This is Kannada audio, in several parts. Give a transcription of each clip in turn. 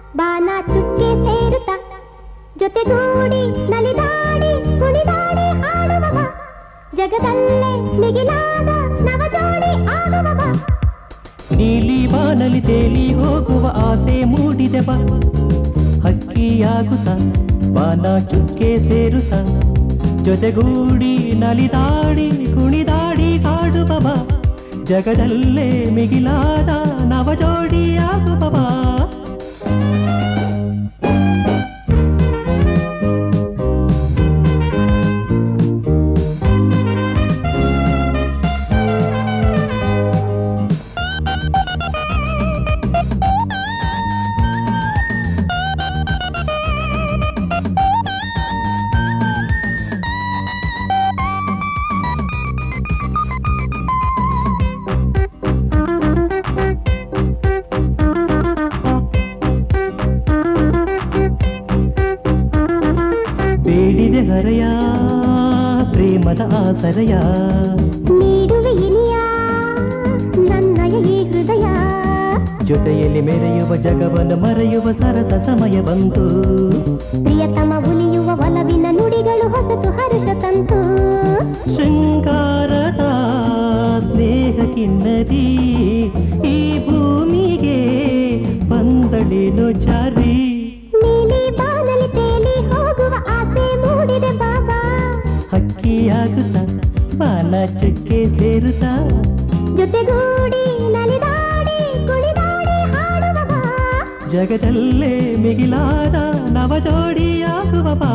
ಬಾನ ಚುಕ್ಕೆ ಸೇರುತ್ತ ಜೊತೆಗೂಡಿ ನಲಿದಾಡಿ ಕುಣಿದಾಡಿ ಆಡುವವ ಜಗದಲ್ಲೇ ಮಿಗಿಲಾದ ನವ ಜೋಡಿ ಆಗುವವ ನೀಲಿ ಬಾನಲಿ ತೇಲಿ ಹೋಗುವ ಆಸೆ ಮೂಡಿದೆ ಬಾ ಹಕ್ಕಿಯಾಗುತ್ತ ಬಾನ ಚುಕ್ಕೆ ಸೇರುತ್ತ ಜೊತೆಗೂಡಿ ನಲಿದಾಡಿ ಕುಣಿದಾಡಿ ಕಾಡುವ ಬಾ ಜಗದಲ್ಲೇ ಮಿಗಿಲಾದ ನವ ಜೋಡಿಯಾಗುವ ಬಾ ಬೇಡಿದೆ ಹರೆಯ ಪ್ರೇಮದ ಆಸರೆಯ ನೀಡುವೆ ಇನಿಯ ನನ್ನಯ ಈ ಹೃದಯ ಜೊತೆಯಲ್ಲಿ ಮೆರೆಯುವ ಜಗವನ್ನು ಮರೆಯುವ ಸರಸ ಸಮಯ ಬಂತು ಪ್ರಿಯತಮ ಉಲಿಯುವ ಒಲವಿನ ನುಡಿಗಳು ಹೊಸತು ಹರುಷ ತಂತು ಶೃಂಗಾರದ ಸ್ನೇಹ ಕಿನ್ನರಿ ಈ ಭೂಮಿಗೆ ಬಂದಳೇನು ಚಾರಿ ನೀಲಿ ಬಾನಲಿ ತೇಲಿ ಹೋಗುವ ಆಸೆ ಮೂಡಿದೆ ಬಾಬಾ ಹಕ್ಕಿಯಾಗುತ್ತ ಬಾಲ ಚುಕ್ಕೆ ಸೇರುತ್ತ ಜೊತೆಗೂಡಿ ನಲಿದಾಡಿ ಕುಣಿದಾಡಿ ಹಾಡುವ ಬಾ ಜಗದಲ್ಲೇ ಮಿಗಿಲಾದ ನವ ಜೋಡಿಯಾಗುವ ಬಾ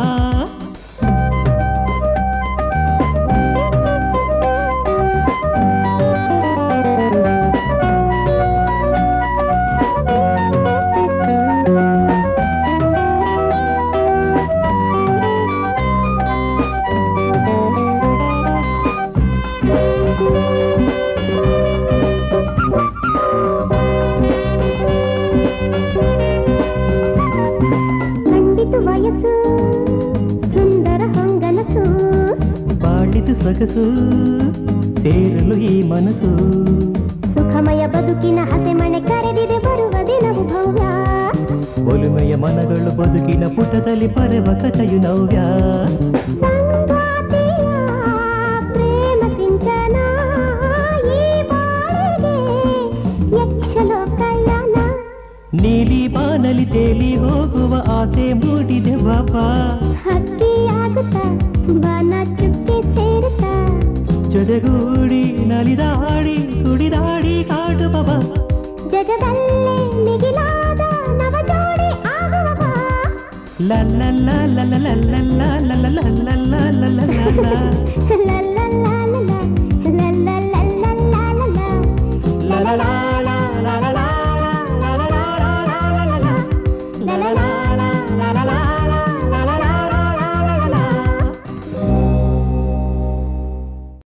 ಖಂಡಿತು ವಯಸ್ಸು ಸುಂದರ ಹೊಂಗನಸು ಬಾಳಿದು ಸೊಗಸು ಸೇರಲು ಈ ಮನಸ್ಸು ಸುಖಮಯ ಬದುಕಿನ ಹಸೆಮಣೆ ಕರೆದಿದೆ ಬರುವ ದಿನವು ಭವ್ಯ ಒಲುಮೆಯ ಮನಗಳು ಬದುಕಿನ ಪುಟದಲ್ಲಿ ಪರವ ಕಥೆಯು ನವ್ಯ ಸಂಗಾತಿಯ ಪ್ರೇಮ ಸಿಂಚನ ಈ ಬಾಳಿಗೆ ಯಕ್ಷಲೋಕಯಾನ ನೀಲಿ ಬಾನಲಿ ತೇಲಿ ಹೋಗುವ ಆಸೆ ಮೂಡಿದೆ ಬಾಬಾ ಹಕ್ಕಿಯಾಗುತ್ತ ಬಾನ ಚುಕ್ಕೆ ಸೇರುತ್ತ ಜೊತೆಗೂಡಿ ನಲಿದಾಡಿ ಕುಡಿದಾಡಿ ಕಾಡುವ ಬಾ ಜಗದಲ್ಲೇ ಮಿಗಿಲಾದ ನವ ಜೋಡಿ ಆಗುವ ಬಾ. ಲ ಲ ಲ ಲ ಲ ಲ ಲ ಲ ಲ ಲ ಲ ಲ ಲ ಲ ಲ ಲ ಲ ಲ. ಲ ಲ ಲ ಲ ಲ.